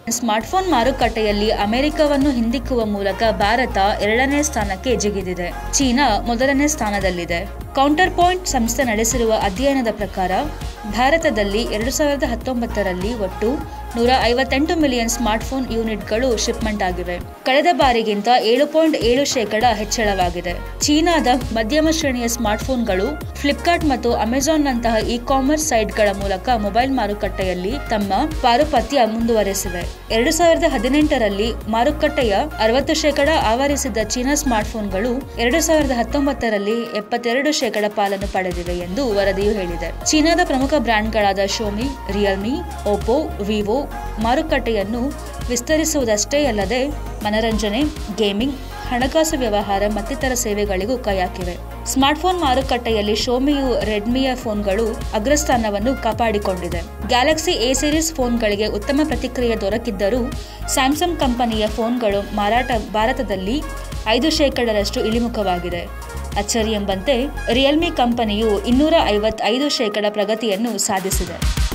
smartphone ಮಾರುಕಟ್ಟೆಯಲ್ಲಿ ಅಮೆರಿಕವನ್ನು ಹಿಂದಿಕ್ಕುವ ಮೂಲಕ ಭಾರತ ಎರಡನೇ ಸ್ಥಾನಕ್ಕೆ ಜಿಗಿದಿದೆ ಚೀನಾ ಮೊದಲನೇ ಸ್ಥಾನದಲ್ಲಿದೆ ಕೌಂಟರ್ ಪಾಯಿಂಟ್ ಸಂಸ್ಥೆ ನಡೆಸಿರುವ ಅಧ್ಯಯನದ ಪ್ರಕಾರ ಭಾರತದಲ್ಲಿ ಎರಡು ಸಾವಿರದ ಹತ್ತೊಂಬತ್ತರಲ್ಲಿ ಒಟ್ಟು ನೂರ ಐವತ್ತೆಂಟು ಮಿಲಿಯನ್ ಸ್ಮಾರ್ಟ್ಫೋನ್ ಯೂನಿಟ್ಗಳು ಶಿಪ್ಮೆಂಟ್ ಆಗಿವೆ ಕಳೆದ ಬಾರಿಗಿಂತ ಏಳು ಪಾಯಿಂಟ್ ಏಳು ಶೇಕಡ ಹೆಚ್ಚಳವಾಗಿದೆ ಚೀನಾದ ಮಧ್ಯಮ ಶ್ರೇಣಿಯ ಸ್ಮಾರ್ಟ್ಫೋನ್ಗಳು ಫ್ಲಿಪ್ಕಾರ್ಟ್ ಮತ್ತು ಅಮೆಜಾನ್ನಂತಹ ಇ ಕಾಮರ್ಸ್ ಸೈಟ್ಗಳ ಮೂಲಕ ಮೊಬೈಲ್ ಮಾರುಕಟ್ಟೆಯಲ್ಲಿ ತಮ್ಮ ಪಾರುಪತ್ಯ ಮುಂದುವರೆಸಿವೆ ಎರಡು ಸಾವಿರದ ಹದಿನೆಂಟರಲ್ಲಿ ಮಾರುಕಟ್ಟೆಯ ಅರವತ್ತು ಶೇಕಡ ಆವರಿಸಿದ್ದ ಚೀನಾ ಸ್ಮಾರ್ಟ್ಫೋನ್ಗಳು ಎರಡು ಸಾವಿರದ ಹತ್ತೊಂಬತ್ತರಲ್ಲಿ ಎಪ್ಪತ್ತೆರಡು ಶೇಕಡ ಪಾಲನ್ನು ಪಡೆದಿವೆ ಎಂದು ವರದಿಯು ಹೇಳಿದೆ ಚೀನಾದ ಪ್ರಮುಖ ಬ್ರ್ಯಾಂಡ್ಗಳಾದ ಶೋಮಿ ರಿಯಲ್ಮಿ ಓಪೋ ವಿವೋ ಮಾರುಕಟ್ಟೆಯನ್ನು ವಿಸ್ತರಿಸುವುದಷ್ಟೇ ಅಲ್ಲದೆ ಮನರಂಜನೆ ಗೇಮಿಂಗ್ ಹಣಕಾಸು ವ್ಯವಹಾರ ಮತ್ತಿತರ ಸೇವೆಗಳಿಗೂ ಕೈ ಹಾಕಿವೆ ಸ್ಮಾರ್ಟ್ಫೋನ್ ಮಾರುಕಟ್ಟೆಯಲ್ಲಿ ಶೋಮಿಯು ರೆಡ್ಮಿಯ ಫೋನ್ಗಳು ಅಗ್ರಸ್ಥಾನವನ್ನು ಕಾಪಾಡಿಕೊಂಡಿದೆ ಗ್ಯಾಲಕ್ಸಿ ಎ ಸಿರೀಸ್ ಫೋನ್ಗಳಿಗೆ ಉತ್ತಮ ಪ್ರತಿಕ್ರಿಯೆ ದೊರಕಿದ್ದರೂ ಸ್ಯಾಮ್ಸಂಗ್ ಕಂಪನಿಯ ಫೋನ್ಗಳು ಮಾರಾಟ ಭಾರತದಲ್ಲಿ ಐದು ಶೇಕಡರಷ್ಟು ಇಳಿಮುಖವಾಗಿದೆ ಅಚ್ಚರಿ ಎಂಬಂತೆ ರಿಯಲ್ಮಿ ಕಂಪನಿಯು ಇನ್ನೂರ ಐವತ್ತೈದು ಶೇಕಡ ಪ್ರಗತಿಯನ್ನು ಸಾಧಿಸಿದೆ